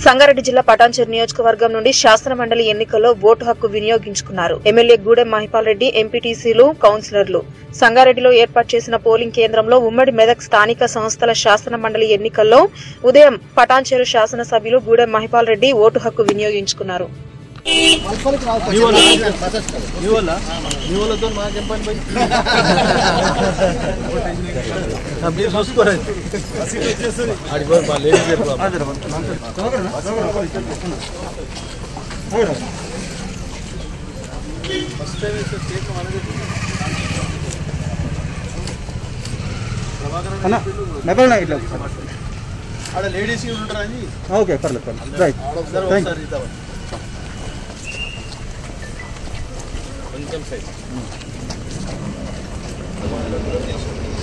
సంగారెడ్డి జిల్లా పటాన్చెరు నియోజకవర్గం నుండి శాసన మండలి ఎన్నికల్లో ఓటు హక్కు వినియోగించుకున్నారు ఎమ్మెల్యే గూడెం మహిపాల్ రెడ్డి ఎంపీటీసీలు కౌన్సిలర్లు సంగారెడ్డిలో ఏర్పాటు చేసిన పోలింగ్ కేంద్రంలో ఉమ్మడి మెదక్ స్థానిక సంస్థల శాసన మండలి ఎన్నికల్లో ఉదయం పటాన్చెరు శాసనసభ్యులు గూడెం మహిపాల్ రెడ్డి ఓటు హక్కు వినియోగించుకున్నారు నీ వల్ల నీ వల్ల నీ వాళ్ళతో మాకేం పని పోయి అప్పుడు చూసుకోరా ఆడికి పోయి మా లేడీస్ చెప్పు అన్న మెపల్ ఇట్లా ఆడ లేడీస్ ఉంటారా అని ఓకే పర్లేదు పర్లేదు రైట్ అందరూ థ్యాంక్ ఒకసారి ఇద్దామని కొంచెం సైజ్